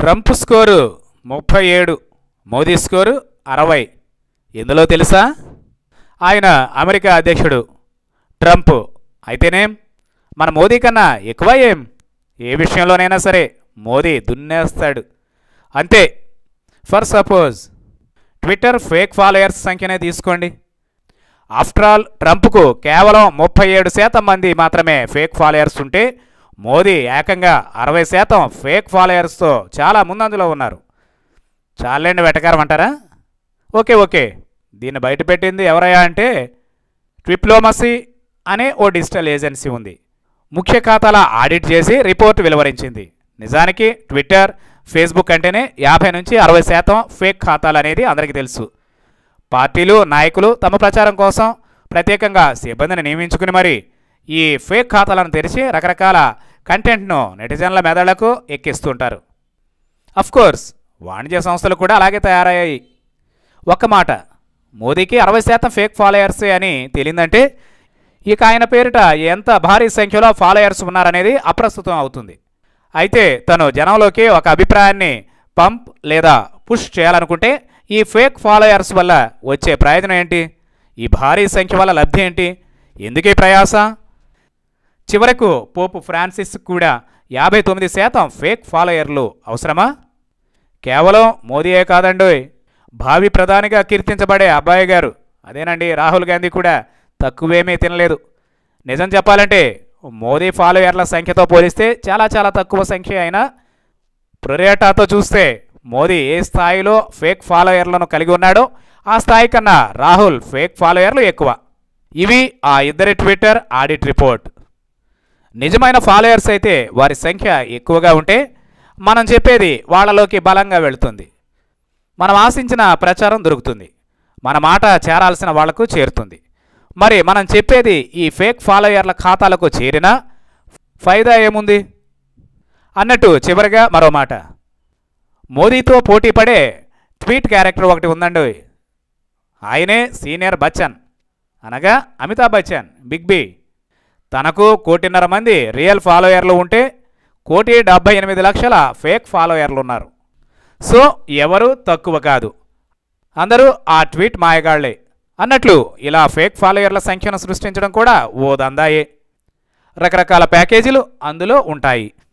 Trump score ముప్పై ఏడు Modi score అరవై ఎందులో తెలుసా ఆయన అమెరికా అధ్యక్షుడు ట్రంప్ అయితేనేం మన మోదీ కన్నా ఎక్కువ ఏం ఏ విషయంలోనైనా సరే మోదీ దున్నేస్తాడు అంతే for suppose Twitter fake followers సంఖ్యనే తీసుకోండి ఆఫ్టర్ ఆల్ ట్రంప్కు కేవలం ముప్పై ఏడు శాతం మంది మాత్రమే ఫేక్ ఫాలోయర్స్ ఉంటే మోదీ ఏకంగా అరవై శాతం ఫేక్ ఫాలోయర్స్తో చాలా ముందంజలో ఉన్నారు చాలండి వెటకారం అంటారా ఓకే ఓకే దీన్ని బయటపెట్టింది ఎవరయ్యా అంటే ట్విప్లోమసీ అనే ఓ డిజిటల్ ఏజెన్సీ ఉంది ముఖ్య ఖాతాల ఆడిట్ చేసి రిపోర్ట్ వెలువరించింది నిజానికి ట్విట్టర్ ఫేస్బుక్ అంటేనే యాభై నుంచి అరవై శాతం ఫేక్ ఖాతాలు అనేది అందరికీ తెలుసు పార్టీలు నాయకులు తమ ప్రచారం కోసం ప్రత్యేకంగా సిబ్బందిని నియమించుకుని మరి ఈ ఫేక్ ఖాతాలను తెరిచి రకరకాల కంటెంట్ను నెటిజన్ల మెదళ్లకు ఎక్కిస్తుంటారు కోర్స్ వాణిజ్య సంస్థలు కూడా అలాగే తయారయ్యాయి ఒక్క మాట మోదీకి అరవై శాతం ఫేక్ ఫాలోయర్సే అని తేలిందంటే ఇక ఆయన పేరిట ఎంత భారీ సంఖ్యలో ఫాలోయర్స్ ఉన్నారనేది అప్రస్తుతం అవుతుంది అయితే తను జనంలోకి ఒక అభిప్రాయాన్ని పంప్ లేదా పుష్ చేయాలనుకుంటే ఈ ఫేక్ ఫాలోయర్స్ వల్ల వచ్చే ప్రయోజనం ఏంటి ఈ భారీ సంఖ్య వల్ల లబ్ధి ఏంటి ఎందుకీ ప్రయాస చివరకు పోపు ఫ్రాన్సిస్ కూడా యాభై తొమ్మిది శాతం ఫేక్ ఫాలోయర్లు అవసరమా కేవలం మోదీయే కాదండోయ్ భావి ప్రధానిగా కీర్తించబడే అబ్బాయి గారు అదేనండి రాహుల్ గాంధీ కూడా తక్కువేమీ తినలేదు నిజం చెప్పాలంటే మోదీ ఫాలోయర్ల సంఖ్యతో పోలిస్తే చాలా చాలా తక్కువ సంఖ్య అయినా ప్రొరేటాతో చూస్తే మోదీ ఏ స్థాయిలో ఫేక్ ఫాలోయర్లను కలిగి ఉన్నాడో ఆ స్థాయి కన్నా రాహుల్ ఫేక్ ఫాలోయర్లు ఎక్కువ ఇవి ఆ ఇద్దరి ట్విట్టర్ ఆడిట్ రిపోర్ట్ నిజమైన ఫాలోయర్స్ అయితే వారి సంఖ్య ఎక్కువగా ఉంటే మనం చెప్పేది వాళ్ళలోకి బలంగా వెళుతుంది మనం ఆశించిన ప్రచారం దొరుకుతుంది మన మాట చేరాల్సిన వాళ్లకు చేరుతుంది మరి మనం చెప్పేది ఈ ఫేక్ ఫాలోయర్ల ఖాతాలకు చేరినా ఫైదా ఏముంది అన్నట్టు చివరిగా మరో మాట మోదీతో పోటీ పడే ట్వీట్ క్యారెక్టర్ ఒకటి ఉందండి ఆయనే సీనియర్ బచ్చన్ అనగా అమితాబ్ బచ్చన్ బిగ్ బి తనకు కోటిన్నర మంది రియల్ ఫాలోయర్లు ఉంటే కోటి డెబ్బై ఎనిమిది లక్షల ఫేక్ ఫాలోయర్లు ఉన్నారు సో ఎవరు తక్కువ కాదు అందరూ ఆ ట్వీట్ మాయగాళ్లే అన్నట్లు ఇలా ఫేక్ ఫాలోయర్ల సంఖ్యను సృష్టించడం కూడా ఓ దందాయే రకరకాల ప్యాకేజీలు అందులో ఉంటాయి